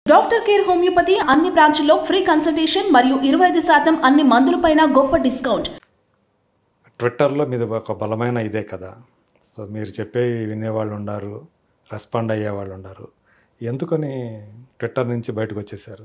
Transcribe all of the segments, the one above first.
Doctor care homeopathy అన్ని బ్రాంచ్ల్లో free consultation మరియు ఇరవై ఐదు శాతం అన్ని మందులపైన గొప్ప డిస్కౌంట్ ట్విట్టర్లో మీది ఒక బలమైన ఇదే కదా సో మీరు చెప్పే వినేవాళ్ళు ఉన్నారు రెస్పాండ్ అయ్యేవాళ్ళు ఉన్నారు ఎందుకని ట్విట్టర్ నుంచి బయటకు వచ్చేసారు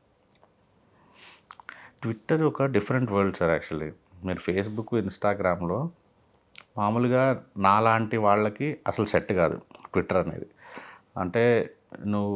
ట్విట్టర్ ఒక డిఫరెంట్ వరల్డ్ సార్ యాక్చువల్లీ మీరు ఫేస్బుక్ ఇన్స్టాగ్రామ్లో మామూలుగా నాలాంటి వాళ్ళకి అసలు సెట్ కాదు ట్విట్టర్ అనేది అంటే నువ్వు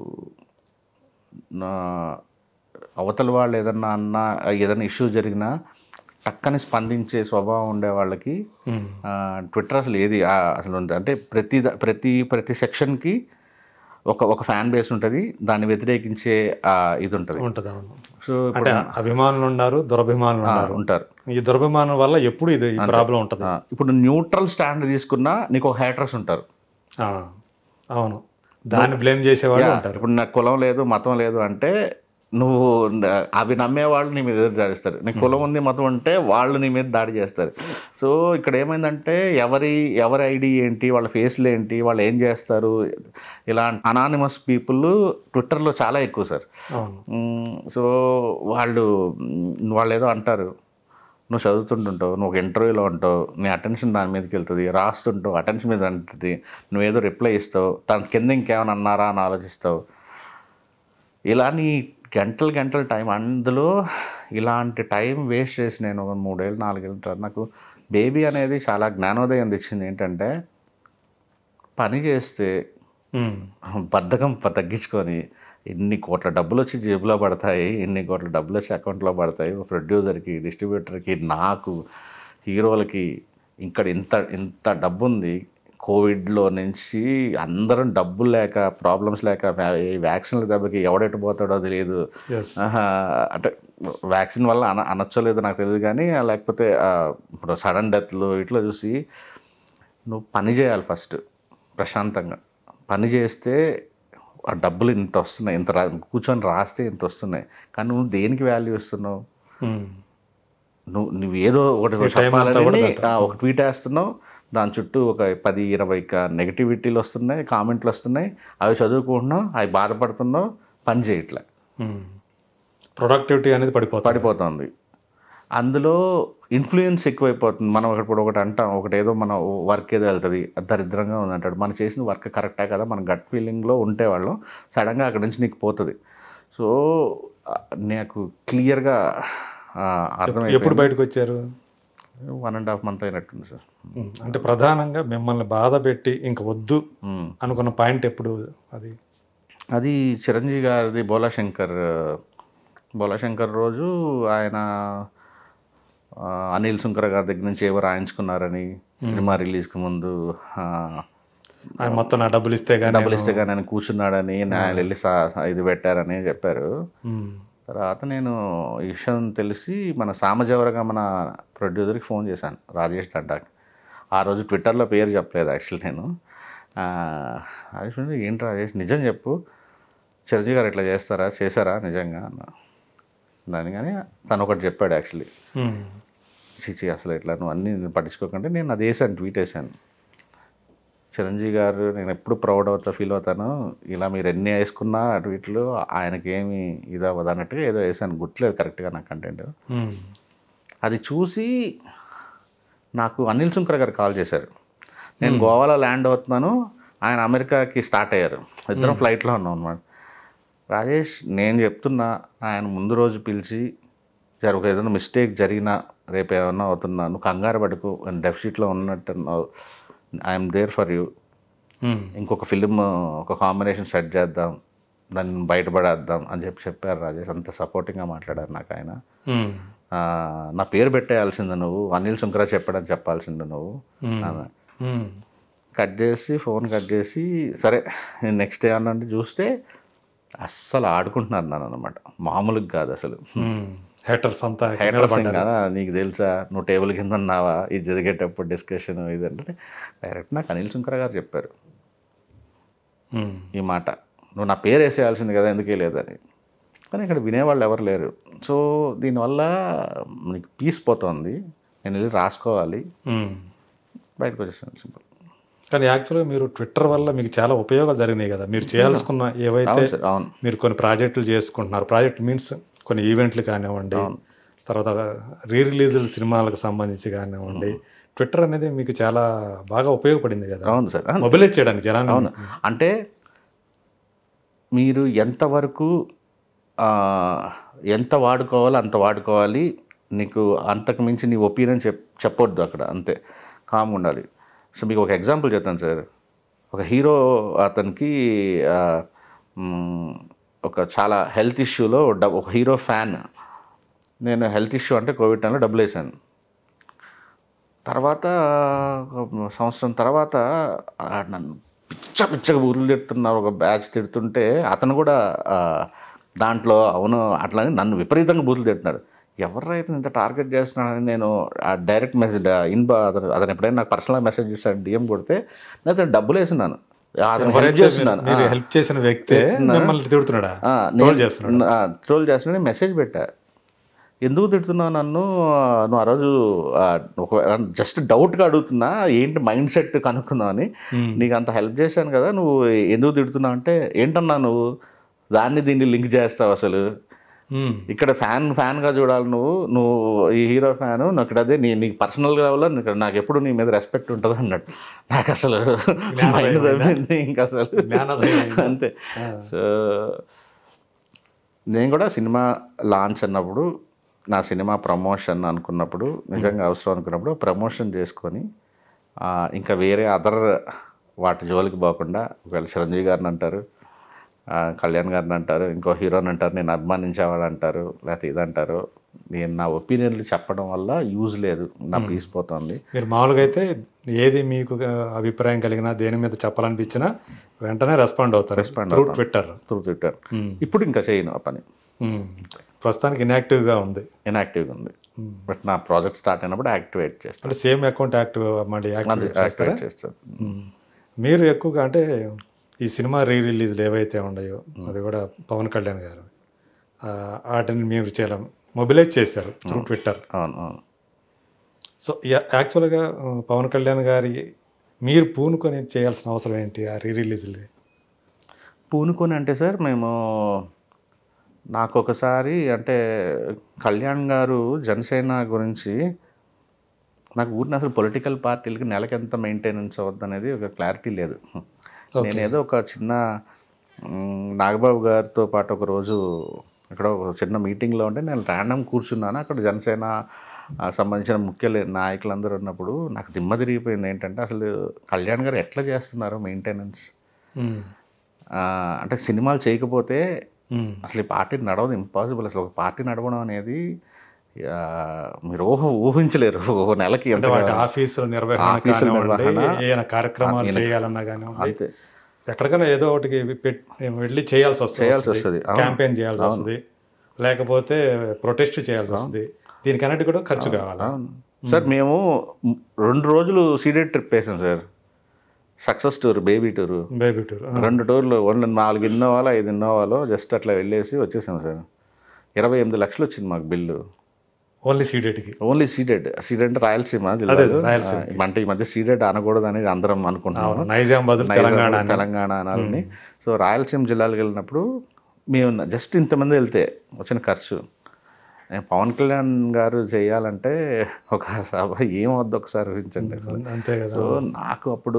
నా అవతల వాళ్ళు ఏదన్నా అన్నా ఏదైనా ఇష్యూ జరిగినా టక్కని స్పందించే స్వభావం ఉండే వాళ్ళకి ఆ, ట్విట్టర్ అసలు ఏది ఆ, అసలు ఉంది అంటే ప్రతి ద- ప్రతి ప్రతి సెక్షన్కి ఒక ఒక ఫ్యాన్ బేస్ ఉంటుంది దాన్ని వ్యతిరేకించే ఆ, ఇది ఉంటుంది ఉంటుంది అవును సో అంటే అభిమానులు ఉన్నారు దురభిమానులు ఉన్నారు ఉంటారు ఈ దురభిమానం వల్ల ఎప్పుడు ఇది ఈ ప్రాబ్లం ఉంటుంది ఆ, ఇప్పుడు న్యూట్రల్ స్టాండ్ తీసుకున్నా నీకు ఒక హేటర్స్ ఉంటారు ఆ, అవును దాన్ని బ్లేమ్ చేసేవాళ్ళు యా, ఉంటారు ఇప్పుడు నాకు కులం లేదు మతం లేదు అంటే నువ్వు న- అవి నమ్మేవాళ్ళు నీ మీద ఎదురు దాడిస్తారు నీకు కులం ఉంది మతం ఉంటే వాళ్ళు నీ మీద దాడి చేస్తారు సో ఇక్కడ ఏమైందంటే ఎవరి ఎవరి ఐడి ఏంటి వాళ్ళ ఫేస్లు ఏంటి వాళ్ళు ఏం చేస్తారు ఇలా అనానిమస్ పీపుల్ ట్విట్టర్లో చాలా ఎక్కువ సార్ అవును మ్మ్. సో వాళ్ళు మ్, వాళ్ళు ఏదో అంటారు నువ్వు చదువుతుంటుంటావు నువ్వు ఒక ఇంటర్వ్యూలో ఉంటావు నీ అటెన్షన్ దాని మీదకి వెళ్తుంది రాస్తుంటావు అటెన్షన్ మీద ఉంటుంది నువ్వేదో రిప్లై ఇస్తావు తన కింద ఇంకేమైనా అన్నారా అని ఆలోచిస్తావు ఇలా నీ గంటలు గంటల టైం అందులో ఇలాంటి టైం వేస్ట్ చేసి నేను ఒక మూడేళ్ళు నాలుగేళ్ళ తర్వాత నాకు బేబీ అనేది చాలా జ్ఞానోదయం తెచ్చింది ఏంటంటే పని చేస్తే ఉమ్, బద్ధకం ప- తగ్గించుకొని ఎన్ని కోట్ల డబ్బులు వచ్చి జేబులో పడతాయి ఎన్ని కోట్ల డబ్బులు వచ్చి అకౌంట్లో పడతాయి ప్రొడ్యూసర్కి డిస్ట్రిబ్యూటర్కి నాకు హీరోలకి ఇక్కడ ఇంత ఇంత డబ్బు ఉంది కోవిడ్లో నుంచి అందరం డబ్బులు లేక ప్రాబ్లమ్స్ లేక వ్యా- ఈ వ్యాక్సిన్ల దెబ్బకి ఎవడెటు పోతాడో తెలియదు yes. ఆహా, అంటే వ్యాక్సిన్ వల్ల అన అనొచ్చో లేదో నాకు తెలియదు కానీ ఆ, లేకపోతే ఆ, ఇప్పుడు సడన్ డెత్లు ఇట్లా చూసి నువ్వు పని చేయాలి ఫస్ట్ ప్రశాంతంగా పని చేస్తే ఆ డబ్బులు ఇంత వస్తున్నాయి ఇంత రా కూర్చొని రాస్తే ఇంత వస్తున్నాయి కానీ నువ్వు దేనికి వాల్యూ ఇస్తున్నావు ఉమ్, నువ్వు నువ్వు ఏదో ఒకటి ఈ time అంతా కూడా చెప్పాలని దాంట్లో. ఆ, ఒక ట్వీట్ వేస్తున్నావు దాని చుట్టూ ఒక పది ఇరవై నెగిటివిటీలు వస్తున్నాయి కామెంట్లు వస్తున్నాయి అవి చదువుకుంటున్నావు అవి బాధపడుతున్నావు పని చేయట్లే ఉమ్. ప్రొడక్టివిటీ అనేది పడిపోతుంది పడిపోతుంది అందులో ఇన్ఫ్లుయెన్స్ ఎక్కువైపోతుంది మనం ఒకటి ఇప్పుడు ఒకటి అంటాం ఒకటి ఏదో మన వర్క్ ఏదో వెళ్తుంది అది దరిద్రంగా ఉంది అంటాడు మనం చేసిన వర్క్ కరెక్టే కదా మన గట్ ఫీలింగ్లో ఉంటే వాళ్ళు సడన్గా అక్కడి నుంచి నీకు పోతుంది సో ఆ, నాకు క్లియర్గా ఎప్పుడు అర్థమైపోయింది బయటకు వచ్చారు వన్ అండ్ హాఫ్ మంత్ అయినట్టుంది సార్ ఉమ్, అంటే ప్రధానంగా మిమ్మల్ని బాధ పెట్టి ఇంక వద్దు మ్మ్. అనుకున్న పాయింట్ ఎప్పుడు అది అది చిరంజీవి గారిది బోలాశంకర్ బోలాశంకర్ రోజు ఆయన ఆ, అనిల్ సుంకర గారి దగ్గర నుంచి ఏవో రాయించుకున్నారని సినిమా రిలీజ్కి ముందు ఆ, ఆయన మొత్తం నా డబ్బులు ఇస్తే కానీ డబ్బులు ఇస్తే కానీ ఆయన కూర్చున్నాడని ఆయన వెళ్ళి సా- ఇది పెట్టారని చెప్పారు ఉమ్, తర్వాత నేను ఈ విషయం తెలిసి మన సామజవరగా మన ప్రొడ్యూసర్కి ఫోన్ చేశాను రాజేష్ దండాకి ఆ రోజు ట్విట్టర్లో పేరు చెప్పలేదు యాక్చువల్లీ నేను ఆ, రాజేష్ అంటే, ఏంటి రాజేష్ నిజం చెప్పు చిరంజీవి గారు ఇట్లా చేస్తారా చేశారా నిజంగా అన్న దాని కానీ తను ఒకటి చెప్పాడు యాక్చువల్లీ ఉమ్, చిచి అసలు ఇట్లా నువ్వు అన్నీ పట్టించుకోకంటే నేను అది వేసాను ట్వీట్ వేసాను చిరంజీవి గారు నేను ఎప్పుడు ప్రౌడ్ అవుతా ఫీల్ అవుతాను ఇలా మీరు ఎన్ని వేసుకున్నా ఆ ట్వీట్లు ఆయనకి ఏమి ఇది అవ్వదు అన్నట్టుగా ఏదో వేసాను గుర్తులేదు కరెక్ట్గా నా కంటెంట్ ఉమ్, అది చూసి నాకు అనిల్ సుంకర్ గారు కాల్ చేశారు నేను గోవాలో ల్యాండ్ అవుతున్నాను ఆయన అమెరికాకి స్టార్ట్ అయ్యారు ఇద్దరం ఫ్లైట్లో ఉన్నాం అనమాట రాజేష్ నేను చెప్తున్నా ఆయన ముందు రోజు పిలిచి జరుగు ఏదైనా మిస్టేక్ జరిగినా రేపు ఏమన్నా అవుతున్నా నువ్వు కంగారు పడుకు డెఫిసిట్లో ఉన్నట్టు ఐఎమ్ దేర్ ఫర్ యూ ఉమ్, ఇంకొక ఫిలిం ఒక కాంబినేషన్ సెట్ చేద్దాం దాన్ని బయటపడేద్దాం అని చెప్పి చెప్పారు రాజేష్ అంత సపోర్టింగ్గా మాట్లాడారు నాకు ఆయన ఉమ్, ఆ, నా పేరు పెట్టేయాల్సింది నువ్వు అనిల్ శంకరా చెప్పాడని చెప్పాల్సింది నువ్వు ఉమ్, అన్న. ఉమ్, కట్ చేసి ఫోన్ కట్ చేసి సరే నెక్స్ట్ డే అన్నంటే చూస్తే అస్సలు ఆడుకుంటున్నారు నన్ను అనమాట మామూలుగా కాదు అసలు ఉమ్. హేటర్స్ అంతా హైటర్స్ కదా నీకు తెలుసా నువ్వు టేబుల్ కింద ఉన్నావా ఇది జరిగేటప్పుడు డిస్కషన్ ఇది అంటే డైరెక్ట్ నాకు అనిల్ శంకర్ గారు చెప్పారు ఉమ్, ఈ మాట నువ్వు నా పేరు వేసేయాల్సింది కదా ఎందుకే లేదని కానీ ఇక్కడ వినేవాళ్ళు ఎవరు లేరు సో దీనివల్ల నీకు పీస్ పోతుంది నేను వెళ్ళి రాసుకోవాలి ఉమ్. బయటకు వచ్చేసాను సింపుల్ కానీ యాక్చువల్గా మీరు ట్విట్టర్ వల్ల మీకు చాలా ఉపయోగాలు జరిగినాయి కదా మీరు చేయాల్సుకున్న ఏవైతే అవును సార్ అవును మీరు కొన్ని ప్రాజెక్టులు చేసుకుంటున్నారు ప్రాజెక్ట్ మీన్స్ కొన్ని ఈవెంట్లు కానివ్వండి తర్వాత రీ రిలీజ్ సినిమాలకు సంబంధించి కానివ్వండి ట్విట్టర్ అనేది మీకు చాలా బాగా ఉపయోగపడింది కదా అవును సార్ మొబిలైజ్ చేయడానికి జనాన్ని అవును అంటే మీరు ఎంతవరకు ఆ, ఎంత వాడుకోవాలో అంత వాడుకోవాలి నీకు అంతకు మించి నీ ఒపీనియన్ చెప్ చెప్పొద్దు అక్కడ అంతే కామ్ ఉండాలి సో మీకు ఒక ఎగ్జాంపుల్ చెప్తాను సార్ ఒక హీరో అతనికి ఆ, మ్, ఒక చాలా హెల్త్ ఇష్యూలో డబ్ ఒక హీరో ఫ్యాన్ నేను హెల్త్ ఇష్యూ అంటే కోవిడ్ టైంలో డబ్బులు వేసాను తర్వాత ఒక సంవత్సరం తర్వాత ఆ, నన్ను పిచ్చ పిచ్చగా బూతులు తిడుతున్నారు ఒక బ్యాచ్ తిడుతుంటే అతను కూడా ఆ, దాంట్లో అవును అట్లా అని నన్ను విపరీతంగా బూతులు తిడుతున్నాడు ఎవరైతే ఇంత టార్గెట్ చేస్తున్నాడని నేను ఆ డైరెక్ట్ మెసేజ్ ఇన్బా అతను అతను ఎప్పుడైనా నాకు పర్సనల్ మెసేజ్ చేస్తాడు డిఎం కొడితే నేను అతను డబ్బులు వేస్తున్నాను అతను హెల్ప్ ఎవరైతే చేస్తున్నాను మీరు హెల్ప్ చేసిన వ్యక్తే మిమ్మల్ని తిడుతున్నాడా ట్రోల్ చేస్తున్నాడు ట్రోల్ చేస్తున్నా నేను మెసేజ్ పెట్టా ఎందుకు తిడుతున్నావు నన్ను ఆ, నువ్వు ఆ రోజు ఆ, ఒక జస్ట్ డౌట్గా అడుగుతున్నా ఏంటి మైండ్ సెట్ కనుక్కుందాం అని నీకు అంత హెల్ప్ చేశాను కదా నువ్వు ఎందుకు తిడుతున్నావు అంటే ఏంటన్నా నువ్వు దాన్ని దీన్ని లింక్ చేస్తావు అసలు మ్మ్. ఇక్కడ ఫ్యాన్ ఫ్యాన్గా చూడాలి నువ్వు నువ్వు ఈ హీరో ఫ్యాను నాకు ఇక్కడ అదే నీ నీకు పర్సనల్గా వల్ల నీకు- నాకు ఎప్పుడు నీ మీద రెస్పెక్ట్ ఉంటుంది అన్నట్టు నాకు అసలు మైండ్ తప్పింది ఇంకా అసలు జ్ఞానోదయం అయిందా? అంతే సో నేను కూడా సినిమా లాంచ్ అన్నప్పుడు నా సినిమా ప్రమోషన్ అనుకున్నప్పుడు నిజంగా అవసరం అనుకున్నప్పుడు ప్రమోషన్ చేసుకొని ఆ, ఇంకా వేరే అదర్ వాటి జోలికి పోకుండా ఒకవేళ చిరంజీవి గారిని అంటారు ఆ, కళ్యాణ్ గారిని అంటారు ఇంకో హీరోని అంటారు నేను అభిమానించేవాడు అంటారు లేకపోతే ఇదంటారు నేను నా ఒపీనియన్లు చెప్పడం వల్ల యూజ్ లేదు నా పీస్ పోతుంది మీరు మామూలుగా అయితే ఏది మీకు ఆ, అభిప్రాయం కలిగినా దేని మీద చెప్పాలనిపించినా వెంటనే రెస్పాండ్ అవుతారు త్రూ ట్విట్టర్ త్రూ ట్విట్టర్ ఇప్పుడు ఇంకా చేయను ఆ పని మ్మ్. ప్రస్తుతానికి ఇన్యాక్టివ్గా ఉంది ఇన్యాక్టివ్గా ఉంది బట్ నా ప్రాజెక్ట్ స్టార్ట్ అయినప్పుడు యాక్టివేట్ చేస్తాను అంటే సేమ్ అకౌంట్ యాక్టివ్ మళ్ళీ యాక్టివ్ చేస్తారా యాక్టివేట్ చేస్తాను మ్మ్. మీరు ఎక్కువగా అంటే ఈ సినిమా రీ రిలీజ్లు ఏవైతే ఉన్నాయో అది కూడా పవన్ కళ్యాణ్ గారు ఆ, వాటిని మీరు చాలా మొబిలైజ్ చేశారు త్రూ ట్విట్టర్ అవును అవును సో యా- యాక్చువల్గా ఆ, పవన్ కళ్యాణ్ గారి మీరు పూనుకొని చేయాల్సిన అవసరం ఏంటి ఆ రీ రిలీజ్లు పూనుకొని అంటే సార్ మేము నాకు ఒకసారి అంటే కళ్యాణ్ గారు జనసేన గురించి నాకు ఊరిని అసలు పొలిటికల్ పార్టీలకి నెలకి ఎంత మెయింటెనెన్స్ అవుద్ది అనేది ఒక క్లారిటీ లేదు నేను ఏదో ఒక చిన్న మ్, నాగబాబు గారితో పాటు ఒక రోజు ఇక్కడ ఒక చిన్న మీటింగ్లో ఉంటే నేను ర్యాండమ్ కూర్చున్నాను అక్కడ జనసేన ఆ, సంబంధించిన ముఖ్య లే- నాయకులందరూ ఉన్నప్పుడు నాకు దిమ్మ తిరిగిపోయింది ఏంటంటే అసలు కళ్యాణ్ గారు ఎట్లా చేస్తున్నారు మెయింటెనెన్స్ మ్మ్. ఆ, అంటే సినిమాలు చేయకపోతే మ్మ్. అసలు ఈ పార్టీ నడవదు ఇంపాసిబుల్ అసలు ఒక పార్టీ నడవడం అనేది ఆ, మీరు ఊహ ఊహించలేరు ఓ నెలకి ఎంత అంటే వాటి ఆఫీసుల నిర్వహణ ఆఫీసుల కానివ్వండి నిర్వహణ, ఏదైనా కార్యక్రమాలు చేయాలన్నా కానివ్వండి అంతే ఎక్కడికైనా ఏదో ఒకటికి పెట్- వెళ్ళి చేయాల్సి వస్తుంది చేయాల్సి వస్తుంది. అవును. క్యాంపెయిన్ చేయాల్సి వస్తుంది లేకపోతే ప్రొటెస్ట్ చేయాల్సి వస్తుంది దీనికన్నిటి కూడా ఖర్చు కావాలి అవును. సార్ మేము మ్, రెండు రోజులు సీడెడ్ ట్రిప్ వేసాం sir success tour baby tour baby tour రెండు టూర్లు ఓన్లీ నాలుగు ఇన్నోవాలో ఐదు ఇన్నోవాలో జస్ట్ అట్లా వెళ్ళేసి వచ్చేసాం సార్ ఇరవై ఎనిమిది లక్షలు వచ్చింది మాకు బిల్లు ఓన్లీ సీడెడ్కి ఓన్లీ సీడెడ్ సీడెడ్ అంటే రాయలసీమ జిల్లాలో రాయలసీమ. ఆ, అంటే ఈ మధ్య సీడెడ్ అనకూడదు అనేది అందరం అనుకుంటున్నాం నైజాం బదులు తెలంగాణ తెలంగాణ తెలంగాణ అనాలని సో రాయలసీమ జిల్లాలకు వెళ్ళినప్పుడు మేము జస్ట్ ఇంతమంది వెళ్తే వచ్చిన ఖర్చు నేను పవన్ కళ్యాణ్ గారు చేయాలంటే ఒక సభ ఏమవుద్ది ఒకసారి ఊహించండి అంతే కదా సో నాకు అప్పుడు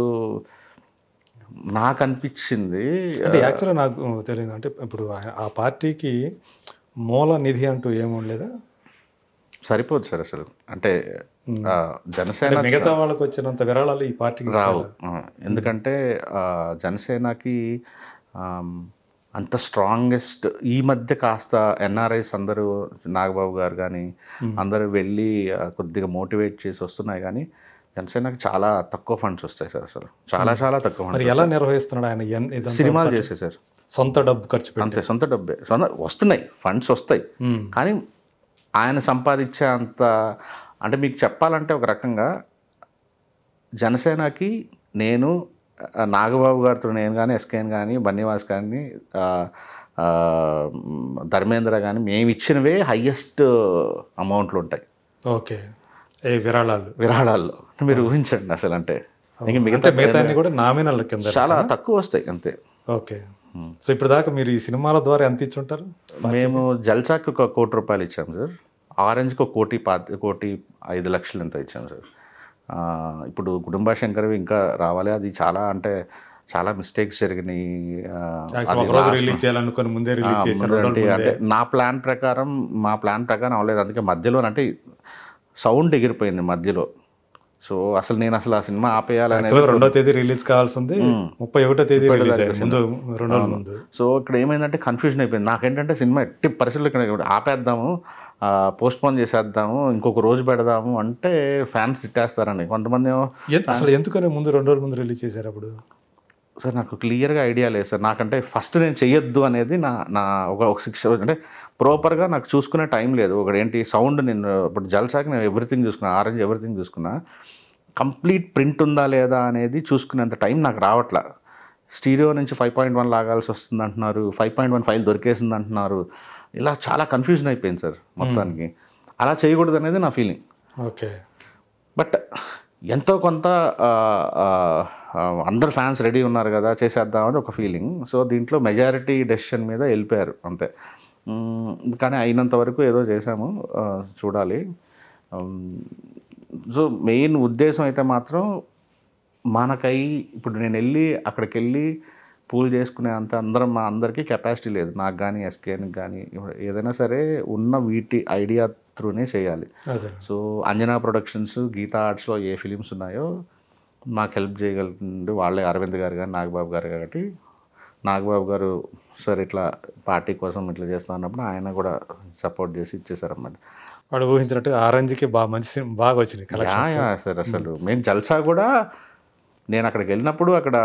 నాకు అనిపించింది అంటే యాక్చువల్గా నాకు తెలియదు అంటే ఇప్పుడు ఆ- ఆ పార్టీకి మూల నిధి అంటూ ఏముండలేదా సరిపోదు సార్ అసలు అంటే ఆ, జనసేన మిగతా వాళ్ళకి వచ్చినంత విరాళాలు ఈ పార్టీకి రావు ఆ, ఎందుకంటే ఆ, జనసేనకి ఆమ్, అంత స్ట్రాంగెస్ట్ ఈ మధ్య కాస్త ఎన్ఆర్ఐస్ అందరూ నాగబాబు గారు కానీ అందరూ వెళ్ళి ఆ, కొద్దిగా మోటివేట్ చేసి వస్తున్నాయి కానీ జనసేనకి చాలా తక్కువ ఫండ్స్ వస్తాయి సార్ అసలు చాలా చాలా తక్కువ మరి ఫండ్స్ ఎలా నిర్వహిస్తున్నాడు ఆయన ఎన్- ఇదంతా సినిమాలు చేసే సార్ సొంత డబ్బు ఖర్చు పెట్టి అంతే సొంత డబ్బే సొంత వస్తున్నాయి ఫండ్స్ వస్తాయి మ్మ్. కానీ ఆయన సంపాదించే అంత అంటే మీకు చెప్పాలంటే ఒక రకంగా జనసేనకి నేను ఆ, నాగబాబు గారితో నేను కానీ ఎస్కేఎన్ కానీ బన్నీవాస్ కానీ ఆ, ఆ, ధర్మేంద్ర కానీ మేము ఇచ్చినవే హయ్యెస్ట్ అమౌంట్లు ఉంటాయి ఓకే ఏ విరాళాలు విరాళాల్లో మీరు ఊహించండి అసలు అంటే ఇంక మిగతా అంటే మిగతా అన్ని కూడా నామినల్ కింద చాలా తక్కువ వస్తాయి అంతే ఓకే సో ఇప్పుడు దాకా మీరు ఈ సినిమాల ద్వారా ఎంత ఇచ్చి ఉంటారు మేము జల్సాకి ఒక కోటి రూపాయలు ఇచ్చాం సార్ ఆరెంజ్కి ఒక కోటి పా కోటి ఐదు లక్షలు ఎంత ఇచ్చాం సార్ ఆ, ఇప్పుడు కుటుంబ శంకర్వి ఇంకా రావాలి అది చాలా అంటే చాలా మిస్టేక్స్ జరిగినాయి ఆ, Actually అది ఒక రోజు last- రిలీజ్ చేయాలనుకుని ముందే ఆ, రిలీజ్ చేశారు ముందు రెండు అంటే రోజుల అంటే ముందే. నా ప్లాన్ ప్రకారం మా ప్లాన్ ప్రకారం అవ్వలేదు అందుకే మధ్యలో అంటే సౌండ్ ఎగిరిపోయింది మధ్యలో సో అసలు నేను అసలు ఆ సినిమా ఆపేయాలనేది Actually రెండో తేదీ రిలీజ్ కావాల్సింది ముప్పై ఒకటో తేదీ రిలీజ్ అయ్యింది ముందు రెండు రోజుల ముందు సో ఇక్కడ ఏమైందంటే కన్ఫ్యూజన్ అయిపోయింది నాకేంటంటే సినిమా ఎట్టి పరిస్థితుల్లో ఇక్కడ ఆపేద్దాము పోస్ట్ పోన్ చేసేద్దాము ఇంకొక రోజు పెడదాము అంటే ఫ్యాన్స్ తిట్టేస్తారని కొంతమంది ఏమో ఎన్- అసలు ఎందుకని ముందు రెండు రోజుల ముందు రిలీజ్ చేశారు అప్పుడు సార్ నాకు క్లియర్గా ఐడియా లేదు సార్ నాకంటే ఫస్ట్ నేను చెయ్యొద్దు అనేది నా నా ఒక ఒక సిక్స్ అంటే ప్రాపర్గా నాకు చూసుకునే టైం లేదు ఒకటి ఏంటి సౌండ్ నేను ఇప్పుడు జల్సాకి నేను ఎవ్రీథింగ్ చూసుకున్నా ఆరెంజ్ ఎవ్రీథింగ్ చూసుకున్నా కంప్లీట్ ప్రింట్ ఉందా లేదా అనేది చూసుకునేంత టైం నాకు రావట్లా స్టీరియో నుంచి ఫైవ్ పాయింట్ వన్ లాగాల్సి వస్తుంది అంటున్నారు ఫైవ్ పాయింట్ వన్ ఫైల్ దొరికేసింది అంటున్నారు ఇలా చాలా కన్ఫ్యూజన్ అయిపోయింది సార్ మొత్తానికి అలా చేయకూడదు అనేది నా ఫీలింగ్ ఓకే బట్ ఎంతో కొంత ఆ, ఆ, ఆ, అందరు ఫ్యాన్స్ రెడీ ఉన్నారు కదా చేసేద్దామని ఒక ఫీలింగ్ సో దీంట్లో మెజారిటీ డెసిషన్ మీద వెళ్ళిపోయారు అంతే మ్మ్, కానీ అయినంత వరకు ఏదో చేశాము ఆ, చూడాలి సో మెయిన్ ఉద్దేశం అయితే మాత్రం మనకై ఇప్పుడు నేను వెళ్ళి అక్కడికి వెళ్ళి పూల్ చేసుకునే అంత అందరం మా అందరికీ కెపాసిటీ లేదు నాకు కానీ ఎస్కేఎన్కి కానీ ఇప్పుడు ఏదైనా సరే ఉన్న వీటి ఐడియా త్రూనే చేయాలి అదే సో అంజనా ప్రొడక్షన్స్ గీతా ఆర్ట్స్లో ఏ ఫిలిమ్స్ ఉన్నాయో మాకు హెల్ప్ చేయగలుగుతుంది వాళ్ళే అరవింద్ గారు కానీ నాగబాబు గారు కాబట్టి నాగబాబు గారు సార్ ఇట్లా పార్టీ కోసం ఇట్లా చేస్తా అన్నప్పుడు ఆయన కూడా సపోర్ట్ చేసి ఇచ్చేసారన్నమాట వాడు ఊహించినట్టు ఆరెంజ్కి బాగా మంచి సినిమా బాగా వచ్చినాయి యా కలెక్షన్ యా సార్ అసలు మేము జల్సా కూడా నేను అక్కడికి వెళ్ళినప్పుడు అక్కడ